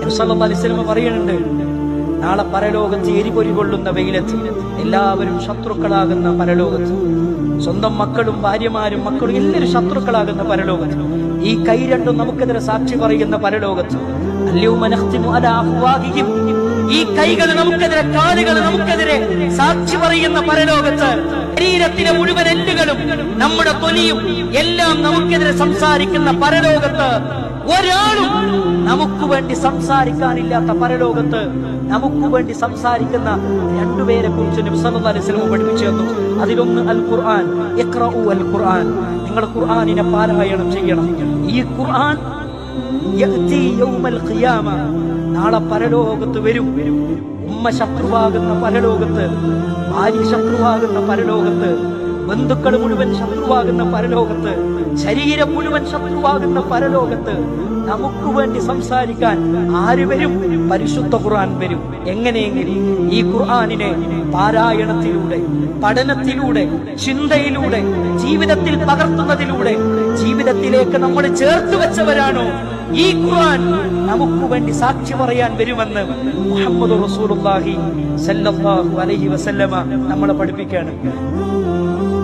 നബി സല്ലല്ലാഹു അലൈഹി വസല്ലം പറയുന്നുണ്ട് നാളെ പരലോകത്ത് എരിപൊരി കൊള്ളുന്ന വെയിലത്ത് എല്ലാവരും ശത്രുക്കളാകുന്ന പരലോകത്ത് സ്വന്തം മക്കളും ഭാര്യമാരും മക്കളും എല്ലാവരും ശത്രുക്കളാകുന്ന പരലോകത്ത് ഈ കൈ രണ്ടും നമുക്കെതിരെ സാക്ഷി പറയുന്ന പരലോകത്ത് അല്യൗമ നഖ്തിമു അലാ അഫ്വാഹിഹിം ഈ കൈകൾ നമുക്കെതിരെ കാലുകൾ നമുക്കെതിരെ സാക്ഷി പറയുന്ന പരലോകത്ത് ശരീരത്തിലെ മുഴുവൻ എല്ലുകളും നമ്മുടെ തൊലിയും എല്ലാം നമുക്കെതിരെ സംസാരിക്കുന്ന പരലോകത്ത് ഒരാളും നമുക്ക് വേണ്ടി സംസാരിക്കാനില്ലാത്ത പരലോകത്ത് നമുക്ക് വേണ്ടി സംസാരിക്കുന്ന രണ്ടുപേരെ കുറിച്ച് നബി സല്ലല്ലാഹു അലൈഹി വസല്ലം പഠിപ്പിച്ചു തന്നു അതിലൊന്ന് അൽ ഖുർആൻ ഇഖ്റഉ അൽ ഖുർആൻ നിങ്ങൾ ഖുർആനിനെ പാരായണം ചെയ്യണം ഈ ഖുർആൻ യഅ്തി യൗമൽ ഖിയാമ നാളെ പരലോകത്ത് വരും ഉമ്മ ശത്രുവാകുന്ന പരലോകത്ത് ഭാര്യ ശത്രുവാകുന്ന പരലോകത്ത് ബന്ധുക്കൾ മുഴുവൻ ശത്രുവാകുന്ന പരലോകത്ത് ശരീരം മുഴുവൻ ശത്രുവാകുന്ന പരലോകത്ത് നമുക്ക് വേണ്ടി സംസാരിക്കാൻ ആര് വരും പരിശുദ്ധ ഖുർആൻ വരും എങ്ങനെയെങ്കിലും ഈ ഖുർആനിനെ പാരായണത്തിലൂടെ പഠനത്തിലൂടെ ചിന്തയിലൂടെ ജീവിതത്തിൽ പകർത്തുന്നതിലൂടെ ജീവിതത്തിലേക്ക് നമ്മൾ ചേർത്ത് വെച്ചവരാണോ ഈ ഖുർആൻ നമുക്ക് വേണ്ടി സാക്ഷി പറയാൻ വരുമെന്ന് മുഹമ്മദ് റസൂലുള്ളാഹി സല്ലല്ലാഹു അലൈഹി വസല്ലമ നമ്മളെ പഠിപ്പിക്കുകയാണ്